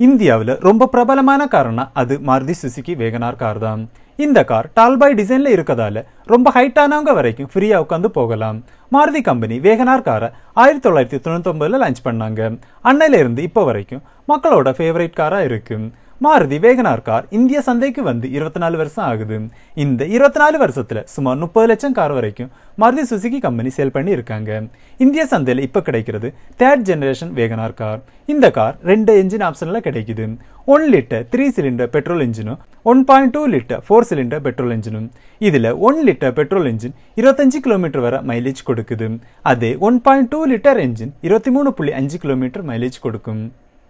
இந்தியாவில் ரொம்ப பிரபலமான கார்னா அது மாருதி சுசுகி வேகனார் கார் தான் இந்த கார் டால்பாய் டிசைன்ல இருக்கதால ரொம்ப ஹைட்டானவங்க வரைக்கும் ஃப்ரீயா உட்காந்து போகலாம் மாருதி கம்பெனி வேகனார் காரை ஆயிரத்தி தொள்ளாயிரத்தி தொண்ணூத்தொன்பதுல லான்ச் பண்ணாங்க அன்னையில இருந்து இப்போ வரைக்கும் மக்களோட ஃபேவரட் காரா இருக்கு மாருதி வேகனார் கார் இந்திய சந்தைக்கு வந்து இருபத்தி நாலு வருஷம் ஆகுது இந்த இருபத்தி நாலு வருஷத்துல சுமார் முப்பது லட்சம் கார் வரைக்கும் மாருதி சுசுகி கம்பெனி சேல் பண்ணி இருக்காங்க இந்திய சந்தையில் இப்போ கிடைக்கிறது தேர்ட் ஜெனரேஷன் வேகனார் கார் இந்த கார் ரெண்டு என்ஜின் ஆப்ஷன்ல கிடைக்குது one litre three cylinder petrol இன்ஜினும் one point two litre four cylinder petrol இன்ஜினும் இதுல ஒன் லிட்டர் பெட்ரோல் இன்ஜின் இருபத்தஞ்சு கிலோமீட்டர் வரை மைலேஜ் கொடுக்குது அதே one point two litre engine இருபத்தி மூணு புள்ளி அஞ்சு கிலோமீட்டர் மைலேஜ் கொடுக்கும்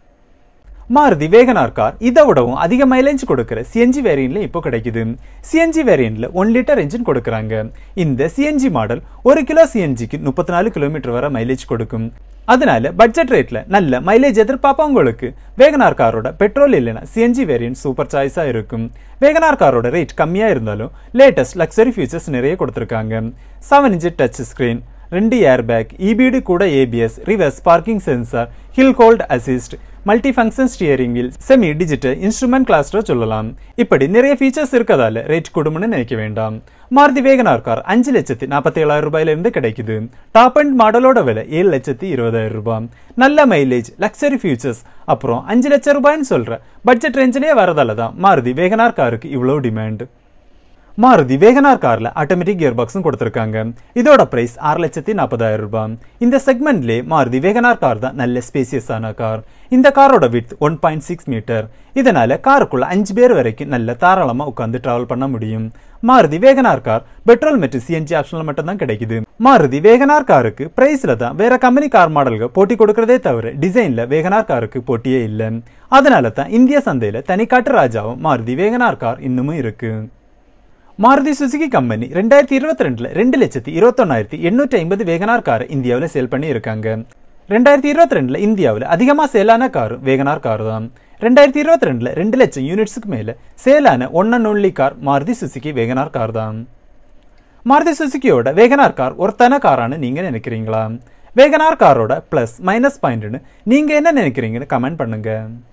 மாருதி வேகனார் கார் இதை விடவும் அதிக மைலேஜ் கொடுக்கிற சிஎன்ஜி வேரியன்ட்ல இப்போ கிடைக்குது சிஎன்ஜி வேரியன்ட்ல ஒன் லிட்டர் என்ஜின் கொடுக்குறாங்க இந்த சிஎன்ஜி மாடல் ஒரு கிலோ சிஎன்ஜிக்கு முப்பத்தி நாலு கிலோமீட்டர் வரை மைலேஜ் கொடுக்கும் அதனால பட்ஜெட் ரேட்ல நல்ல மைலேஜ் எதிர்பார்ப்பவங்களுக்கு வேகனார் காரோட பெட்ரோல் இல்லைன்னா சிஎன்ஜி வேரியன்ட் சூப்பர் சாய்ஸா இருக்கும் வேகனார் காரோட ரேட் கம்மியா இருந்தாலும் லேட்டஸ்ட் லக்ஸரி ஃபீச்சர்ஸ் நிறைய கொடுத்துருக்காங்க செவன் இன்ச் டச் ஸ்கிரீன் ரெண்டு ஏர் பேக் இபிடி கூட ABS reverse parking sensor hill hold assist multi function steering wheel semi digital instrument cluster சொல்லலாம் இப்படி நிறைய ஃபீச்சர்ஸ் இருக்கதால ரேட் கொடுமுன்னு நினைக்க வேண்டாம் மாருதி வேகனார் கார் அஞ்சு லட்சத்தி நாற்பத்தி ஏழாயிரம் ரூபாயில இருந்து கிடைக்குது டாப் அண்ட் மாடலோட விலை ஏழு லட்சத்தி இருபதாயிரம் ரூபாய் நல்ல மைலேஜ் லக்ஸரி ஃபியூச்சர்ஸ் அப்புறம் அஞ்சு லட்சம் ரூபாய்னு சொல்ற பட்ஜெட் ரேஞ்சிலேயே வரதால தான் மாருதி வேகனார் காருக்கு இவ்வளோ டிமாண்ட் மாருதி வேகனார் கார்ல ஆட்டோமேட்டிக் கியர் பாக்ஸும் கொடுத்துருக்காங்க இதோட பிரைஸ் ஆறு லட்சத்தி நாற்பதாயிரம் ரூபாய் இந்த செக்மெண்ட்லே மாருதி வேகனார் கார் தான் நல்ல ஸ்பேசியஸான கார் இந்த காரோட with one point six metre இதனால காருக்குள்ள அஞ்சு பேர் வரைக்கும் நல்ல தாராளமா உட்காந்து டிராவல் பண்ண முடியும் மாருதி வேகனார் கார் பெட்ரோல் மற்றும் சிஎன்ஜி ஆப்ஷன்ல மட்டும் தான் கிடைக்குது மாருதி வேகனார் காருக்கு பிரைஸ்ல தான் வேற கம்பெனி கார் மாடல்கள் போட்டி கொடுக்கறதே தவிர டிசைன்ல வேகனார் காருக்கு போட்டியே இல்லை அதனால தான் இந்திய சந்தையில தனிக்காட்டு ராஜாவும் மாருதி வேகனார் கார் இன்னமும் இருக்கு மாருதி சுசுகி கம்பெனி ரெண்டாயிரத்தி இருபத்தி ரெண்டுல ரெண்டு லட்சத்தி இருபத்தொன்னாயிரத்தி எண்ணூற்றி ஐம்பது வேகனார் கார் இந்தியாவில் சேல் பண்ணி இருக்காங்க ரெண்டாயிரத்தி இருபத்தி ரெண்டுல இந்தியாவில் அதிகமாக சேலான கார் வேகனார் கார் தான் ரெண்டாயிரத்தி இருபத்தி ரெண்டுல ரெண்டு லட்சம் யூனிட்ஸுக்கு மேல சேலான one and only car Maruti Suzuki WagonR car தான் மாருதி சுசுகியோட வேகனார் கார் ஒருத்தான காரான்னு நீங்க நினைக்கிறீங்களா வேகனார் காரோட பிளஸ் மைனஸ் பாயிண்ட்னு நீங்க என்ன நினைக்கிறீங்கன்னு கமெண்ட் பண்ணுங்க